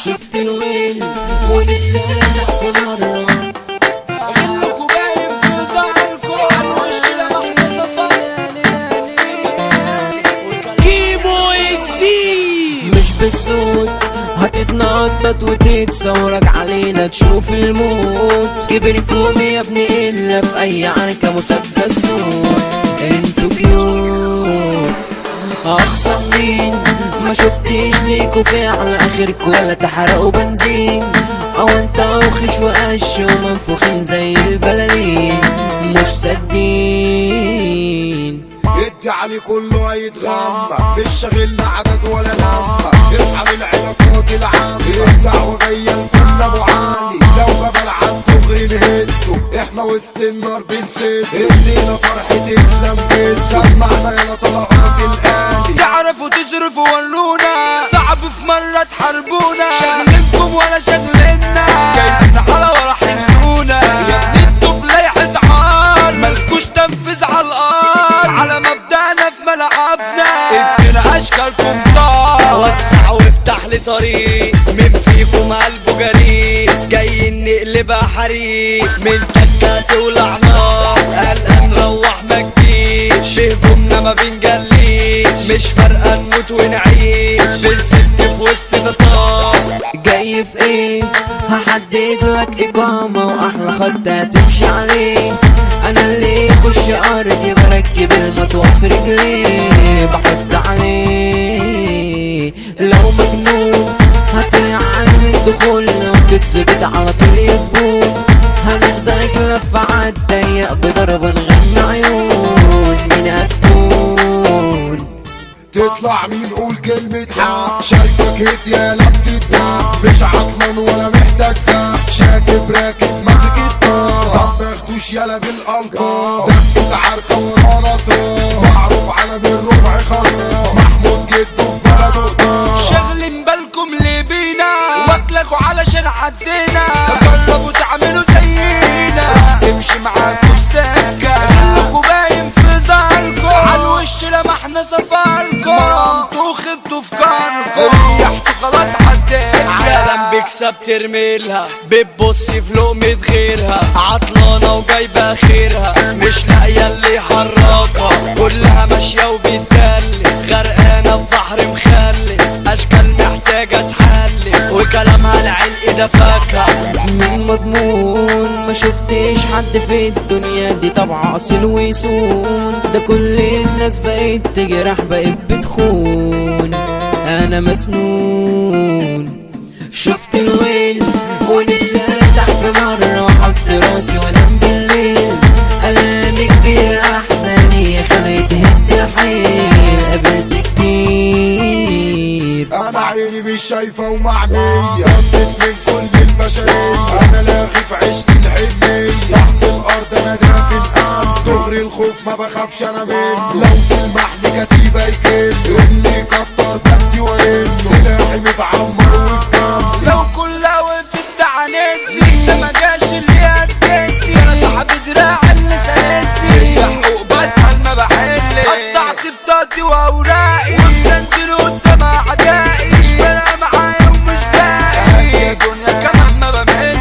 شفت الويل ونفسي ارجع في مرة غلكوا باين في ظهركوا على الوش لمحنا سفر كيمو الدين مش بالصوت هتتنطط وتتصورك علينا تشوف الموت كبركم يا ابني الا في اي عنكة مسدس صوت انتوا كيوت اخصم مين ما شفتيش ليكوا فعل اخركوا ولا تحرقوا بنزين او انت وخش وقش ومنفوخين زي البلالين مش سادين ادي علي كله هيتغمى مش شاغلنا عدد ولا لمة اصحى للعلاقات العامة الدعوة جاية لكل ابو علي لو جبل عن دغري نهده احنا وسط النار بنسد ادينا فرحة اسلام جد سمعنا يلا طلقات الآلي تعرفوا تصرفوا ورونا صعب في مرة تحاربونا شغلكم ولا شغلنا جايبين على ولا حلونا يا ابني انتوا في ليحة عار مالكوش تنفيذ على الارض على مبدأنا في ملعبنا ادينا اشكالكم طار وسع وافتح لي طريق من فيكم قلبه جريء جايين نقلبها حريق من تكة تولع نار قلقان نروح ما تجيش شهبومنا ما بنجليش مش فارقة نموت ونعيش بنسد في وسط نطاق جاي في ايه هحدد لك اقامة واحلى خط هتمشي عليه انا اللي يخش ارضي بركب المطوع في رجليه بحط عليه لو مجنون هتعن من دخولنا وتتثبت على طول يا زبون هناخدك لفة عالضيق بضرب نغني عيون مين هتكون تطلع مين قول كلمة حق شايفك هيت يا لا بتتدق مش عطلان ولا محتاج فق شاكب راكب ماسك الطار ما ماخدوش يلا بالألقاب دقة عركة ورانا طار معروف على بالربع خلاص محمود جده في بلده طار شغلين بالكم ليه بينا واكلكوا علشان عدينا جربوا تعملوا زينا تمشي معاكوا السكة غلكوا باين في ظهركوا على الوش لمحنا سفركوا مرمتوا خبتوا في كاركوا ريحتوا خلاص عدينا عالم بيكسب ترميلها بتبص في لقمة غيرها عطلانة وجايبة خيرها مش لاقية اللي يحركها كلها ماشية وبتدلي غرقانة في بحر مخلي أشكال محتاجة تحلي وكلامها العلق ده فاكهة من مضمون ما شفتش حد في الدنيا دي طبع اصيل ويسون ده كل الناس بقت تجرح بقت بتخون انا مسنون شفت الويل ونفسي ارتاح في مرة واحط راسي وانام بالليل الامي كبير احزاني خليت هد الحيل قابلت كتير انا عيني مش شايفة ومعمية قضيت من كل البشرية انا لاغي في عشت الحنية تحت الارض انا دافن قلب دغري الخوف ما بخافش انا منه لو تلمحني كتيبة يكل اللي كتر بدي ورن سلاحي متعمر وفي جنب لو كلها وقفت عنتني لسه ما جاش اللي قدتني انا صاحب دراع اللي سندني حقوق بسأل ما بحلش قطعت بطاقتي واوراقي وبسندل قدام اعدائي مش فارقه معايا ومش باقي يا دنيا كمان ما بمل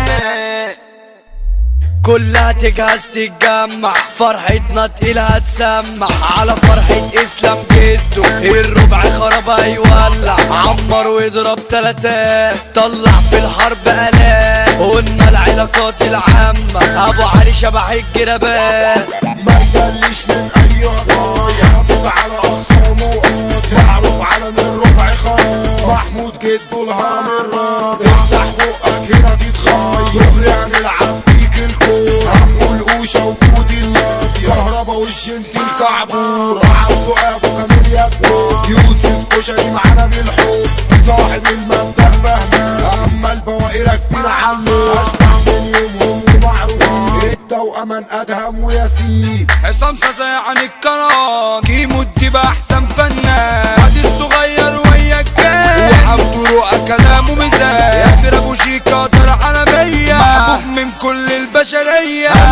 كلها تجهز تتجمع فرحتنا تقيلة هتسمع على فرحة اسلام جده الربع خراب هيولع عمر واضرب تلاتات طلع في الحرب الاف قلنا العلاقات العامة ابو علي شبح الجرابات ما يجلش من اي وصايا حاطط على اخصامه وقاط معروف على من ربع خاص محمود جده الهرم الراضي افتح بقك هنا تتخيل دغري هنلعب بيك الكورة هنقول قوشة وجودي اللاضي كهربا والجنتي الكعبورة عبده ابو كامل يا الدور يوسف كشري معانا بالحب صاحب المبدأ بهمان اما البواقي كبير عنه اشبع من يومهم ومعروفين التوأمن ادهم وياسين عصام صاصا عن الكرام كيمو الديب احسن فنان عادي الصغير ويا الجاي وعبد رؤى كلامه ميزان ياسر ابو شيكا طلع عالمية محبوب من كل البشرية